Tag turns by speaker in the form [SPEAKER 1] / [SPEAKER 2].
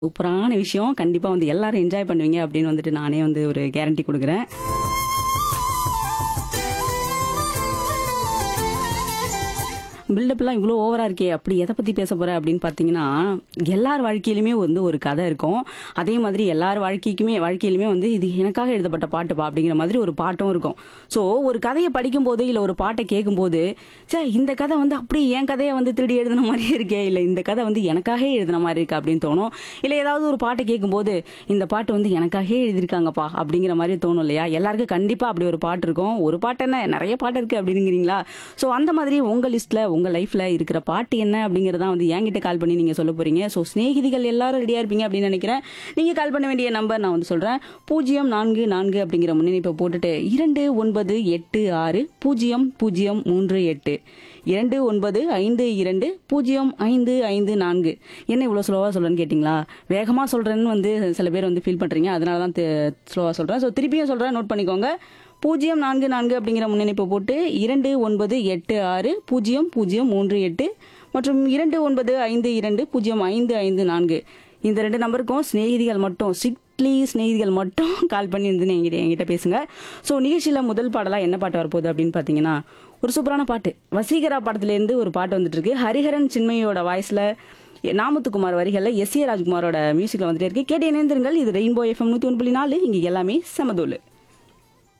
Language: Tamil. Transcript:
[SPEAKER 1] சூப்பரான விஷயம். கண்டிப்பா வந்து எல்லாரும் என்ஜாய் பண்ணுவீங்க அப்படின்னு வந்துட்டு நானே வந்து ஒரு கேரண்டி குடுக்குறேன். பில்டப்லாம் இவ்ளோ ஓவரா இருக்கே! அப்படி எத பத்தி பேச போற அப்படின்னு பார்த்தீங்கன்னா, எல்லார் வாழ்க்கையிலுமே வந்து ஒரு கதை இருக்கும். அதே மாதிரி எல்லார் வாழ்க்கைக்குமே வாழ்க்கையிலுமே வந்து இது எனக்காக எழுதப்பட்ட பாட்டுப்பா அப்படிங்கிற மாதிரி ஒரு பாட்டும் இருக்கும். ஸோ ஒரு கதைய படிக்கும்போது, இல்ல ஒரு பாட்ட கேட்கும்போது, ச்சே இந்த கதை வந்து அப்படியே என் கதைய வந்து திருடி எழுதுன மாரியே இருக்கே! இல்ல இந்த கதை வந்து எனக்காகவே எழுதுன மாரி இருக்கு அப்படின்னு தோணும். இல்ல ஏதாவது ஒரு பாட்ட கேட்கும்போது, இந்த பாட்டு வந்து எனக்காகவே எழுதியிருக்காங்கப்பா அப்படிங்கிற மாரி தோணும் இல்லையா? எல்லாருக்கும் கண்டிப்பா அப்படி ஒரு பாட்டு இருக்கும். ஒரு பாட்டு என்ன நெறைய பாட்டு இருக்கு அப்படிங்கிறீங்களா? ஸோ அந்த மாதிரி உங்க லிஸ்ட்ல உங்க லைஃப்ல இருக்கிற பாட்டு என்ன அப்படிங்கிறத வந்து என்கிட்ட கால் பண்ணி நீங்க சொல்ல போறீங்க. ஸோ சிநேகிதிகள் எல்லாரும் ரெடியா இருப்பீங்க அப்படின்னு நெனைக்கிறேன். நீங்க கால் பண்ண வேண்டிய நம்பர் நான் வந்து சொல்றேன். 0444 அப்படிங்கிற முன்னிணைப்பை போட்டுட்டு 29860038 2952055554 என்ன இவ்வளோ ஸ்லோவா சொல்றேன்னு கேட்டிங்களா? வேகமா சொல்றேன்னு வந்து சில பேர் வந்து ஃபீல் பண்றீங்க. அதனால தான் தெ ஸ்லோவா சொல்றேன். ஸோ திருப்பியும் சொல்றேன் நோட் பண்ணிக்கோங்க. 044 அப்படிங்கிற முன்னிணைப்பை போட்டு 29860038 மற்றும் 2952055554 இந்த 2 நம்பருக்கும் சிநேகிதிகள் மட்டும் ஸ்ட்ரிக்ட்லி சிநேகிதிகள் மட்டும் கால் பண்ணி வந்து என்கிட்ட என்கிட்ட பேசுங்க. ஸோ நிகழ்ச்சியில முதல் பாடலா என்ன பாட்டு வரப்போகுது அப்படின்னு பார்த்தீங்கன்னா, ஒரு சூப்பரான பாட்டு. வசீகரா படத்துலேருந்து ஒரு பாட்டு வந்துட்டு இருக்கு. ஹரிஹரன் சின்மயியோட வாய்ஸ்ல நாமத்துக்குமார் வரிகள்ல எஸ் ஏ ராஜ்குமாரோட மியூசிக்ல வந்துட்டே இருக்கு. கேட்டு இணைந்திருங்கள். இது ரெயின்போ எஃப்எம் 101.4 இங்க எல்லாமே சமதூளு.